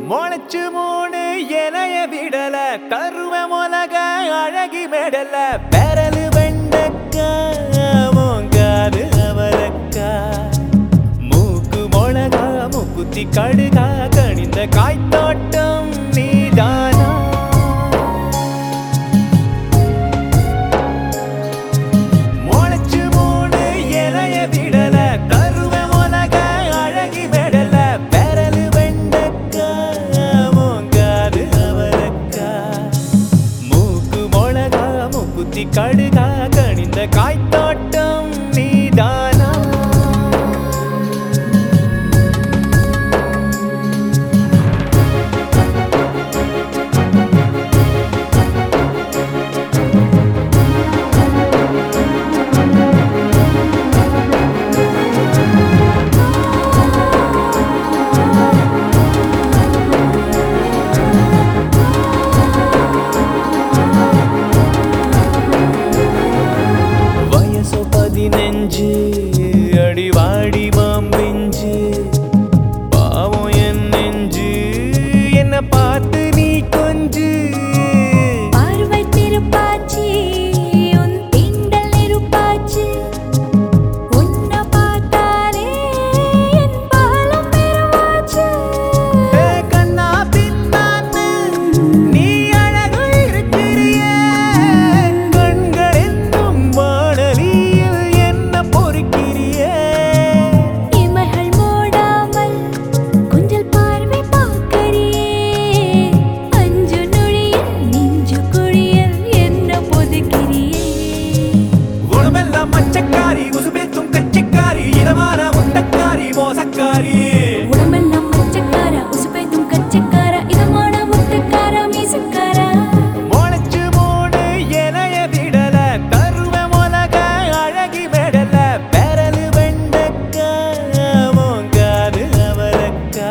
முளைச்சு மூணு இலைய விடல கருவ மொலக அழகி மெடல பெரலு வெண்டக்கா மோங்காது அவரக்கா மூக்கு மொளகா மூக்குத்தி கடுகா கணிந்த காய்த்தோட்டம் நீதானா முளைச்சு மூணு இலைய விடல கருவ மொலக அழகி மெடல பெரலு வெண்டக்கா மோங்காது அவரக்கா மூக்கு மொளகா மூக்குத்தி கடுகா கணிந்த காய்த்தோட்டம் நீதானா வயசு பதினஞ்சு அடிவாடி மாம்பிஞ்சு பாவம் என் நெஞ்சு என்ன பார்த்து நீ கொஞ்சு பார்வை திருப்பாச்சி உன் தீண்டல் நெருப்பாச்சி உன்னை பார்த்தாலே என் பாலம் பெருமாச்சு ஏ கண்ணா பின்னான்னு நீ அழகு இருக்கிறியே கண்கள் என்னும் வானலியில் என்ன பொறுக்கிறியே இமைகள் மூடாமல் கொஞ்சல் பார்வை பார்க்கறியே அஞ்சு நொழியில் நெஞ்சு குழியில் என்ன பொதுக்கிறியே குணமெல்லாம் மச்சக்காரி உசுபேத்தும் கச்சிக்காரி இதமான முட்டக்காரி மோசக்காரி உடம்பெல்லாம் மச்சக்கார உசுப்பேத்தும் கச்சக்கார இதமான முத்தக்கார மீசக்கார முளைச்சு மூணு இலைய விடல கருவ மொலக அழகி மெடல பெரலு வெண்டக்கா மோங்காது அவரக்கா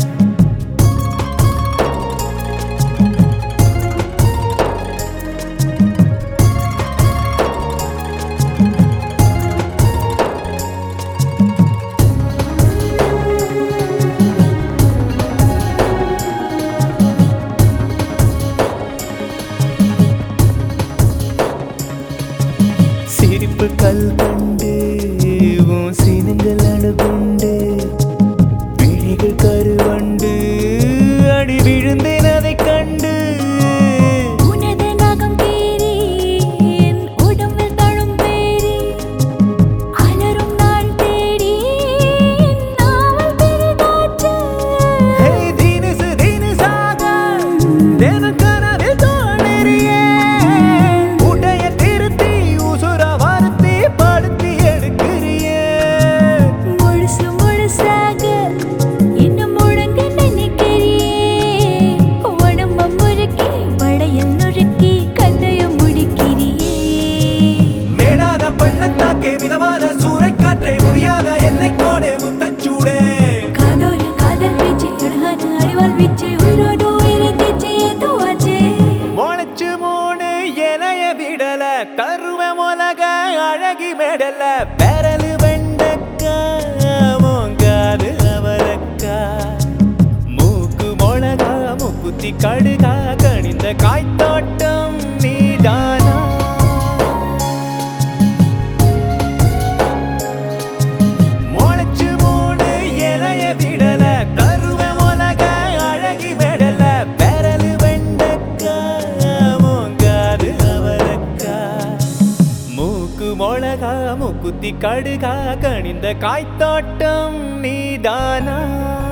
சிரிப்பு கல் கண்டு உன் சினங்கள் அணுகுண்டு விழிகள் கருவண்டு அடி விழுந்தேன் அதைக் கண்டு உனது நகம் கீறி என் உடம்பில் தழும் பேரி அலரும் நாள் தேடி என் நாவல் பெரிதாச்சு ஹே தினுசு தினுசாக தினம் கனவில் தோன்றியே உடைய திருத்தி உசுர வருத்தி படுத்தி எடுக்கிறியே முழுசு முழுசாக என்ன முழங்க நினைக்கிறியே உடம்ப முறுக்கி வளையல் நுறுக்கி கதைய முடிக்கிறியே மேடாத பள்ளத்தாக்கே மிதமான சூறைக்காற்றே முடியாத என்னை கோடே முத்தச்சூடே காதோர காதல் வீச்சு அழகான அறிவால் வீச்சு உயிரோடு உயிரை தீச்சு ஏதுவாச்சு முளைச்சு மூணு இலைய விடல கருவ மொலக அழகி மெடல பெரலு வெண்டக்கா மோங்காது அவரக்கா மூக்கு மொளகா மூக்குத்தி கடுகா கணிந்த காய்த்தோட்டம் நீதானா முளைச்சு மூணு இலைய விடல கருவ மொலக அழகி மெடல பெரலு வெண்டக்கா மோங்காது அவரக்கா மூக்கு மொளகா மூக்குத்தி கடுகா கணிந்த காய்த்தோட்டம் நீதானா